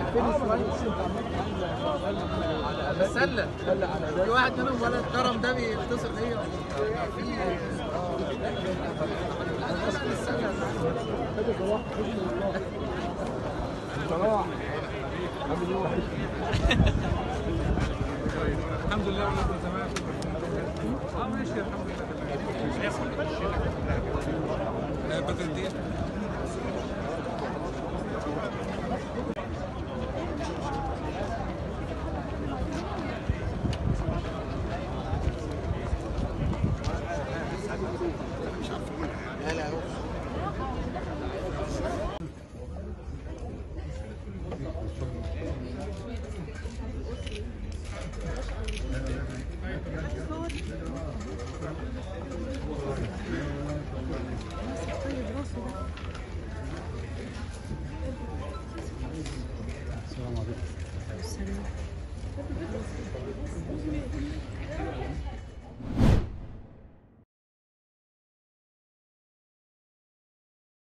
بتسلى في واحد منهم ولد كرم ده بيتصل بيا في الحمد لله والله كله تمام اه ماشي الحمد لله آه، بدر الدين